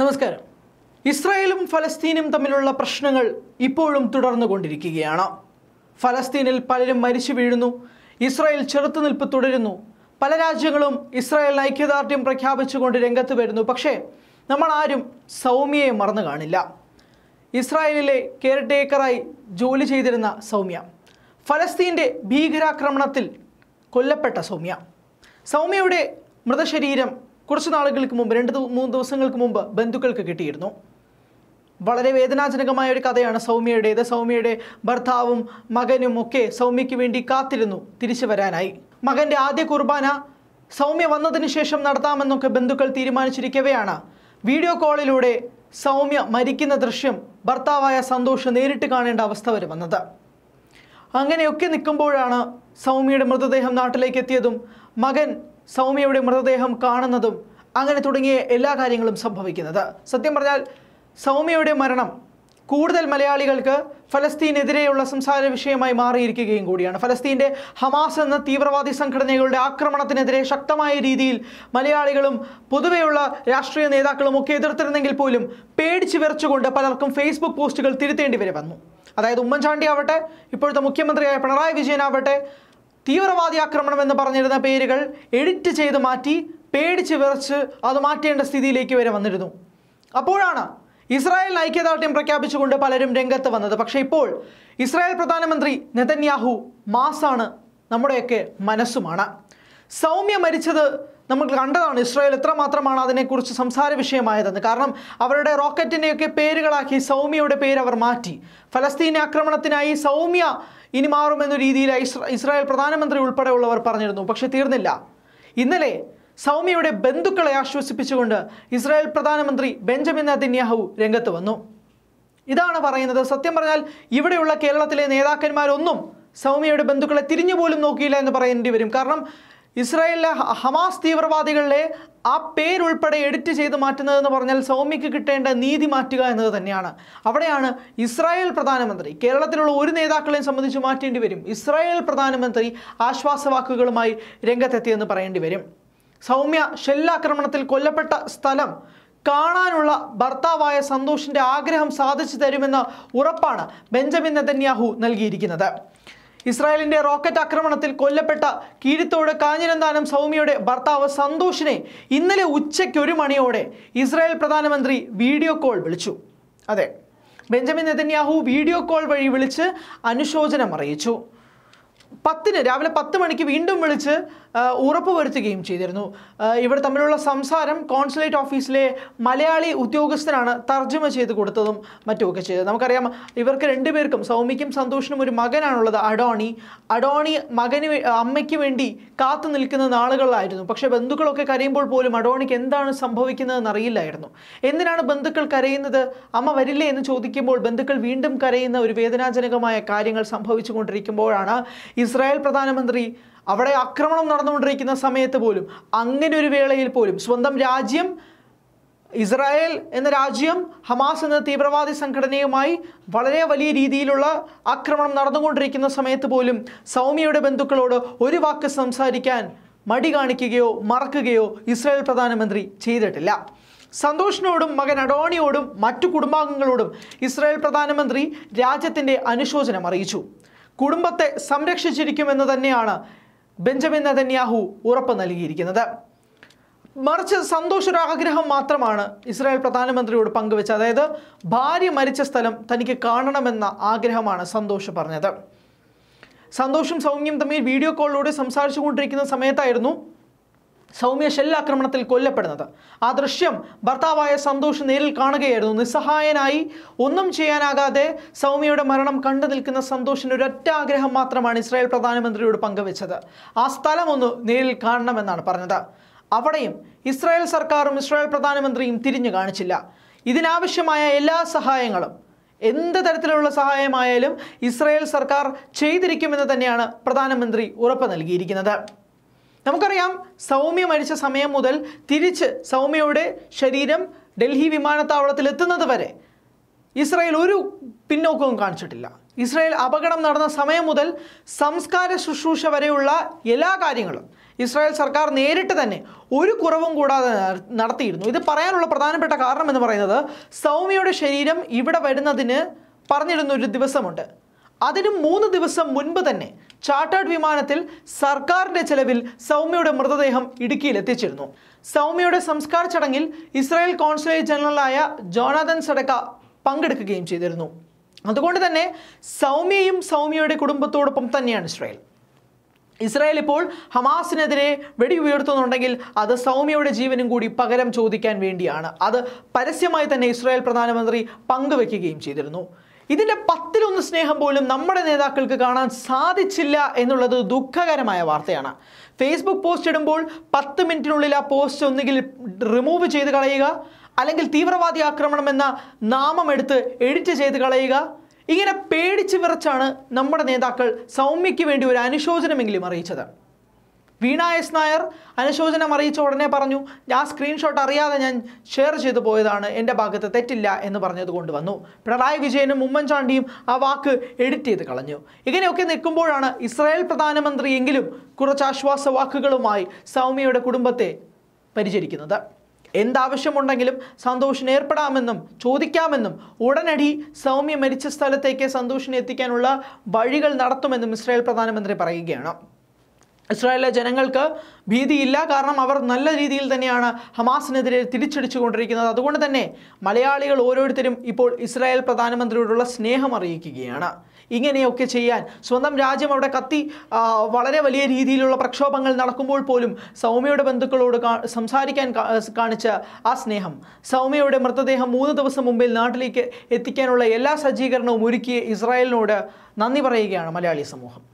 നമസ്കാരം ഇസ്രായേലും ഫലസ്തീനും തമ്മിലുള്ള പ്രശ്നങ്ങൾ ഇപ്പോഴും തുടർന്നുകൊണ്ടിരിക്കുകയാണ് ഫലസ്തീനിൽ പലരും മരിച്ചു വീഴുന്നു ഇസ്രായേൽ ചെറുത്തുനിൽപ്പ് തുടരുന്നു പല രാജ്യങ്ങളും ഇസ്രായേലിന് ഐക്യദാർഢ്യം പ്രഖ്യാപിച്ചുകൊണ്ട് രംഗത്ത് വരുന്നു പക്ഷേ നമ്മൾ ആരും സൗമ്യയെ മറന്നു കാണില്ല ഇസ്രായേലിലെ കെയർ ടേക്കറായി ജോലി ചെയ്തിരുന്ന സൗമ്യ ഫലസ്തീൻ്റെ ഭീകരാക്രമണത്തിൽ കൊല്ലപ്പെട്ട സൗമ്യ സൗമ്യയുടെ മൃതശരീരം കുറച്ച് നാളുകൾക്ക് മുമ്പ് രണ്ട് ദി- മൂന്ന് ദിവസങ്ങൾക്ക് മുമ്പ് ബന്ധുക്കൾക്ക് കിട്ടിയിരുന്നു വളരെ വേദനാജനകമായ ഒരു കഥയാണ് സൗമ്യയുടേത് സൗമ്യയുടെ ഭർത്താവും മകനും ഒക്കെ സൗമ്യയ്ക്ക് വേണ്ടി കാത്തിരുന്നു തിരിച്ചു വരാനായി മകൻ്റെ ആദ്യ കുർബാന സൗമ്യ വന്നതിന് ശേഷം നടത്താമെന്നൊക്കെ ബന്ധുക്കൾ തീരുമാനിച്ചിരിക്കവെയാണ് വീഡിയോ കോളിലൂടെ സൗമ്യ മരിക്കുന്ന ദൃശ്യം ഭർത്താവായ സന്തോഷ് നേരിട്ട് കാണേണ്ട അവസ്ഥ വരെ വന്നത് അങ്ങനെയൊക്കെ നിൽക്കുമ്പോഴാണ് സൗമ്യയുടെ മൃതദേഹം നാട്ടിലേക്ക് എത്തിയതും മകൻ സൗമ്യയുടെ മൃതദേഹം കാണുന്നതും അങ്ങനെ തുടങ്ങിയ എല്ലാ കാര്യങ്ങളും സംഭവിക്കുന്നത് സത്യം പറഞ്ഞാൽ സൗമ്യയുടെ മരണം കൂടുതൽ മലയാളികൾക്ക് ഫലസ്തീനെതിരെയുള്ള സംസാര വിഷയമായി മാറിയിരിക്കുകയും കൂടിയാണ് ഫലസ്തീൻ്റെ ഹമാസ് എന്ന തീവ്രവാദി സംഘടനകളുടെ ആക്രമണത്തിനെതിരെ ശക്തമായ രീതിയിൽ മലയാളികളും പൊതുവെയുള്ള രാഷ്ട്രീയ നേതാക്കളും ഒക്കെ എതിർത്തിരുന്നെങ്കിൽ പോലും പേടിച്ച് വിറച്ചുകൊണ്ട് പലർക്കും ഫേസ്ബുക്ക് പോസ്റ്റുകൾ തിരുത്തേണ്ടി വരെ വന്നു അതായത് ഉമ്മൻചാണ്ടി ആവട്ടെ ഇപ്പോഴത്തെ മുഖ്യമന്ത്രിയായ പിണറായി വിജയനാവട്ടെ തീവ്രവാദി ആക്രമണം എന്ന് പറഞ്ഞിരുന്ന പേരുകൾ എഡിറ്റ് ചെയ്ത് മാറ്റി പേടിച്ച് വിറച്ച് അത് മാറ്റേണ്ട സ്ഥിതിയിലേക്ക് വരെ വന്നിരുന്നു അപ്പോഴാണ് ഇസ്രായേൽ ഐക്യദാർഢ്യം പ്രഖ്യാപിച്ചുകൊണ്ട് പലരും രംഗത്ത് വന്നത് പക്ഷേ ഇപ്പോൾ ഇസ്രായേൽ പ്രധാനമന്ത്രി നെതന്യാഹു മാസാണ് നമ്മുടെയൊക്കെ മനസ്സുമാണ് സൗമ്യ മരിച്ചത് നമ്മൾ കണ്ടതാണ് ഇസ്രായേൽ എത്രമാത്രമാണ് അതിനെക്കുറിച്ച് സംസാര വിഷയമായതെന്ന് കാരണം അവരുടെ റോക്കറ്റിൻ്റെയൊക്കെ പേരുകളാക്കി സൗമ്യയുടെ പേര് അവർ മാറ്റി ഫലസ്തീൻ ആക്രമണത്തിനായി സൗമ്യ ഇനി മാറുമെന്ന രീതിയിൽ ഇസ്ര- ഇസ്രായേൽ പ്രധാനമന്ത്രി ഉൾപ്പെടെയുള്ളവർ പറഞ്ഞിരുന്നു പക്ഷേ തീർന്നില്ല ഇന്നലെ സൗമ്യയുടെ ബന്ധുക്കളെ ആശ്വസിപ്പിച്ചുകൊണ്ട് ഇസ്രായേൽ പ്രധാനമന്ത്രി ബെഞ്ചമിൻ നെതന്യാഹു രംഗത്ത് വന്നു ഇതാണ് പറയുന്നത് സത്യം പറഞ്ഞാൽ ഇവിടെയുള്ള കേരളത്തിലെ നേതാക്കന്മാരൊന്നും സൗമ്യയുടെ ബന്ധുക്കളെ തിരിഞ്ഞു പോലും നോക്കിയില്ല എന്ന് പറയേണ്ടി വരും കാരണം ഇസ്രായേലിലെ ഹ- ഹമാസ് തീവ്രവാദികളുടെ ആ പേരുൾപ്പെടെ എഡിറ്റ് ചെയ്ത് മാറ്റുന്നതെന്ന് പറഞ്ഞാൽ സൗമ്യക്ക് കിട്ടേണ്ട നീതി മാറ്റുക എന്നത് തന്നെയാണ് അവിടെയാണ് ഇസ്രായേൽ പ്രധാനമന്ത്രി കേരളത്തിലുള്ള ഒരു നേതാക്കളെയും സംബന്ധിച്ച് മാറ്റേണ്ടി വരും ഇസ്രായേൽ പ്രധാനമന്ത്രി ആശ്വാസവാക്കുകളുമായി രംഗത്തെത്തിയെന്ന് പറയേണ്ടി വരും സൗമ്യ ഷെല്ലാക്രമണത്തിൽ കൊല്ലപ്പെട്ട സ്ഥലം കാണാനുള്ള ഭർത്താവായ സന്തോഷിന്റെ ആഗ്രഹം സാധിച്ചു തരുമെന്ന ഉറപ്പാണ് ബെഞ്ചമിൻ നെതന്യാഹു നൽകിയിരിക്കുന്നത് ഇസ്രായേലിന്റെ റോക്കറ്റ് ആക്രമണത്തിൽ കൊല്ലപ്പെട്ട കീഴിത്തോട് കാഞ്ഞിരന്താനം സൗമ്യയുടെ ഭർത്താവ് സന്തോഷിനെ ഇന്നലെ ഉച്ചയ്ക്ക് ഒരു മണിയോടെ ഇസ്രായേൽ പ്രധാനമന്ത്രി വീഡിയോ കോൾ വിളിച്ചു അതെ ബെഞ്ചമിൻ നെതന്യാഹു വീഡിയോ കോൾ വഴി വിളിച്ച് അനുശോചനം അറിയിച്ചു പത്തിന് രാവിലെ പത്ത് മണിക്ക് വീണ്ടും വിളിച്ച് ആ, ഉറപ്പ് വരുത്തുകയും ചെയ്തിരുന്നു ആ, ഇവർ തമ്മിലുള്ള സംസാരം കോൺസുലേറ്റ് ഓഫീസിലെ മലയാളി ഉദ്യോഗസ്ഥനാണ് തർജ്ജമ ചെയ്ത് കൊടുത്തതും മറ്റുമൊക്കെ ചെയ്തത് നമുക്കറിയാം ഇവർക്ക് രണ്ടുപേർക്കും സൗമ്യയ്ക്കും സന്തോഷിനും ഒരു മകനാണുള്ളത് അഡോണി അഡോണി മകന് വേ- അമ്മയ്ക്ക് വേണ്ടി കാത്തു നിൽക്കുന്ന നാളുകളിലായിരുന്നു പക്ഷേ ബന്ധുക്കളൊക്കെ കരയുമ്പോൾ പോലും അഡോണിക്ക് എന്താണ് സംഭവിക്കുന്നതെന്ന് അറിയില്ലായിരുന്നു എന്തിനാണ് ബന്ധുക്കൾ കരയുന്നത് അമ്മ വരില്ലേ എന്ന് ചോദിക്കുമ്പോൾ ബന്ധുക്കൾ വീണ്ടും കരയുന്ന ഒരു വേദനാജനകമായ കാര്യങ്ങൾ സംഭവിച്ചു കൊണ്ടിരിക്കുമ്പോഴാണ് ഇസ്രായേൽ പ്രധാനമന്ത്രി അവിടെ ആക്രമണം നടന്നുകൊണ്ടിരിക്കുന്ന സമയത്ത് പോലും അങ്ങനെ ഒരു വേളയിൽ പോലും സ്വന്തം രാജ്യം ഇസ്രായേൽ എന്ന രാജ്യം ഹമാസ് എന്ന തീവ്രവാദി സംഘടനയുമായി വളരെ വലിയ രീതിയിലുള്ള ആക്രമണം നടന്നുകൊണ്ടിരിക്കുന്ന സമയത്ത് പോലും സൗമ്യയുടെ ബന്ധുക്കളോട് ഒരു വാക്ക് സംസാരിക്കാൻ മടി കാണിക്കുകയോ മറക്കുകയോ ഇസ്രായേൽ പ്രധാനമന്ത്രി ചെയ്തിട്ടില്ല സന്തോഷിനോടും മകൻ അഡോണിയോടും മറ്റു കുടുംബാംഗങ്ങളോടും ഇസ്രായേൽ പ്രധാനമന്ത്രി രാജ്യത്തിൻ്റെ അനുശോചനം അറിയിച്ചു കുടുംബത്തെ സംരക്ഷിച്ചിരിക്കുമെന്ന് തന്നെയാണ് ബെഞ്ചമിൻ നെതന്യാഹു ഉറപ്പ് നൽകിയിരിക്കുന്നത് മറിച്ച് സന്തോഷ ഒരു ആഗ്രഹം മാത്രമാണ് ഇസ്രായേൽ പ്രധാനമന്ത്രിയോട് പങ്കുവെച്ചത് അതായത് ഭാര്യ മരിച്ച സ്ഥലം തനിക്ക് കാണണമെന്ന ആഗ്രഹമാണ് സന്തോഷ് പറഞ്ഞത് സന്തോഷും സൗമ്യയും തമ്മിൽ വീഡിയോ കോളിലൂടെ സംസാരിച്ചു കൊണ്ടിരിക്കുന്ന സമയത്തായിരുന്നു സൗമ്യ ഷെല്ലാക്രമണത്തിൽ കൊല്ലപ്പെടുന്നത് ആ ദൃശ്യം ഭർത്താവായ സന്തോഷ് നേരിൽ കാണുകയായിരുന്നു നിസ്സഹായനായി ഒന്നും ചെയ്യാനാകാതെ സൗമ്യയുടെ മരണം കണ്ടു നിൽക്കുന്ന സന്തോഷിന് ഒരൊറ്റ ആഗ്രഹം മാത്രമാണ് ഇസ്രായേൽ പ്രധാനമന്ത്രിയോട് പങ്കുവെച്ചത് ആ സ്ഥലം ഒന്ന് നേരിൽ കാണണമെന്നാണ് പറഞ്ഞത് അവിടെയും ഇസ്രായേൽ സർക്കാരും ഇസ്രായേൽ പ്രധാനമന്ത്രിയും തിരിഞ്ഞു കാണിച്ചില്ല ഇതിനാവശ്യമായ എല്ലാ സഹായങ്ങളും എന്ത് തരത്തിലുള്ള സഹായമായാലും ഇസ്രായേൽ സർക്കാർ ചെയ്തിരിക്കുമെന്ന് തന്നെയാണ് പ്രധാനമന്ത്രി ഉറപ്പ് നൽകിയിരിക്കുന്നത് നമുക്കറിയാം സൗമ്യ മരിച്ച സമയം മുതൽ തിരിച്ച് സൗമ്യയുടെ ശരീരം ഡൽഹി വിമാനത്താവളത്തിൽ എത്തുന്നത് വരെ ഇസ്രായേൽ ഒരു പിന്നോക്കവും കാണിച്ചിട്ടില്ല ഇസ്രായേൽ അപകടം നടന്ന സമയം മുതൽ സംസ്കാര ശുശ്രൂഷ വരെയുള്ള എല്ലാ കാര്യങ്ങളും ഇസ്രായേൽ സർക്കാർ നേരിട്ട് തന്നെ ഒരു കുറവും കൂടാതെ നട- നടത്തിയിരുന്നു ഇത് പറയാനുള്ള പ്രധാനപ്പെട്ട കാരണം എന്ന് പറയുന്നത് സൗമ്യയുടെ ശരീരം ഇവിടെ വരുന്നതിന് പറഞ്ഞിരുന്ന ഒരു ദിവസമുണ്ട് അതിന് മൂന്ന് ദിവസം മുൻപ് തന്നെ ചാർട്ടേഡ് വിമാനത്തിൽ സർക്കാരിന്റെ ചെലവിൽ സൗമ്യയുടെ മൃതദേഹം ഇടുക്കിയിൽ എത്തിച്ചിരുന്നു സൗമ്യയുടെ സംസ്കാര ചടങ്ങിൽ ഇസ്രായേൽ കോൺസുലേറ്റ് ജനറലായ ജോനാഥൻ സഡക്ക പങ്കെടുക്കുകയും ചെയ്തിരുന്നു അതുകൊണ്ട് തന്നെ സൗമ്യയും സൗമ്യയുടെ കുടുംബത്തോടൊപ്പം തന്നെയാണ് ഇസ്രായേൽ ഇസ്രായേൽ ഇപ്പോൾ ഹമാസിനെതിരെ വെടി ഉയർത്തുന്നുണ്ടെങ്കിൽ അത് സൗമ്യയുടെ ജീവനും കൂടി പകരം ചോദിക്കാൻ വേണ്ടിയാണ് അത് പരസ്യമായി തന്നെ ഇസ്രായേൽ പ്രധാനമന്ത്രി പങ്കുവെക്കുകയും ചെയ്തിരുന്നു ഇതിൻ്റെ പത്തിലൊന്ന് സ്നേഹം പോലും നമ്മുടെ നേതാക്കൾക്ക് കാണാൻ സാധിച്ചില്ല എന്നുള്ളത് ദുഃഖകരമായ വാർത്തയാണ് ഫേസ്ബുക്ക് പോസ്റ്റ് ഇടുമ്പോൾ പത്ത് മിനിറ്റിനുള്ളിൽ ആ പോസ്റ്റ് ഒന്നുകിൽ റിമൂവ് ചെയ്ത് കളയുക അല്ലെങ്കിൽ തീവ്രവാദി ആക്രമണം എന്ന നാമം എടുത്ത് എഡിറ്റ് ചെയ്ത് കളയുക ഇങ്ങനെ പേടിച്ച് വിറച്ചാണ് നമ്മുടെ നേതാക്കൾ സൗമ്യയ്ക്ക് വേണ്ടി ഒരു അനുശോചനമെങ്കിലും അറിയിച്ചത് വീണ എസ് നായർ അനുശോചനം അറിയിച്ച ഉടനെ പറഞ്ഞു ആ സ്ക്രീൻഷോട്ട് അറിയാതെ ഞാൻ ഷെയർ ചെയ്തു പോയതാണ് എൻ്റെ ഭാഗത്ത് തെറ്റില്ല എന്ന് പറഞ്ഞത് കൊണ്ടുവന്നു പിണറായി വിജയനും ഉമ്മൻചാണ്ടിയും ആ വാക്ക് എഡിറ്റ് ചെയ്ത് കളഞ്ഞു ഇങ്ങനെയൊക്കെ നിൽക്കുമ്പോഴാണ് ഇസ്രായേൽ പ്രധാനമന്ത്രിയെങ്കിലും കുറച്ച് ആശ്വാസ വാക്കുകളുമായി സൗമ്യയുടെ കുടുംബത്തെ പരിചരിക്കുന്നത് എന്താവശ്യമുണ്ടെങ്കിലും സന്തോഷിന് ഏർപ്പെടാമെന്നും ചോദിക്കാമെന്നും ഉടനടി സൗമ്യ മരിച്ച സ്ഥലത്തേക്ക് സന്തോഷിനെ എത്തിക്കാനുള്ള വഴികൾ നടത്തുമെന്നും ഇസ്രായേൽ പ്രധാനമന്ത്രി പറയുകയാണ് ഇസ്രായേലിലെ ജനങ്ങൾക്ക് ഭീതിയില്ല കാരണം അവർ നല്ല രീതിയിൽ തന്നെയാണ് ഹമാസിനെതിരെ തിരിച്ചടിച്ചു കൊണ്ടിരിക്കുന്നത് അതുകൊണ്ട് തന്നെ മലയാളികൾ ഓരോരുത്തരും ഇപ്പോൾ ഇസ്രായേൽ പ്രധാനമന്ത്രിയോടുള്ള സ്നേഹം അറിയിക്കുകയാണ് ഇങ്ങനെയൊക്കെ ചെയ്യാൻ സ്വന്തം രാജ്യം അവിടെ കത്തി ആ, വളരെ വലിയ രീതിയിലുള്ള പ്രക്ഷോഭങ്ങൾ നടക്കുമ്പോൾ പോലും സൗമ്യയുടെ ബന്ധുക്കളോട് കാ- സംസാരിക്കാൻ കാ- കാണിച്ച ആ സ്നേഹം സൗമ്യയുടെ മൃതദേഹം മൂന്ന് ദിവസം മുമ്പിൽ നാട്ടിലേക്ക് എത്തിക്കാനുള്ള എല്ലാ സജ്ജീകരണവും ഒരുക്കിയ ഇസ്രായേലിനോട് നന്ദി പറയുകയാണ് മലയാളി സമൂഹം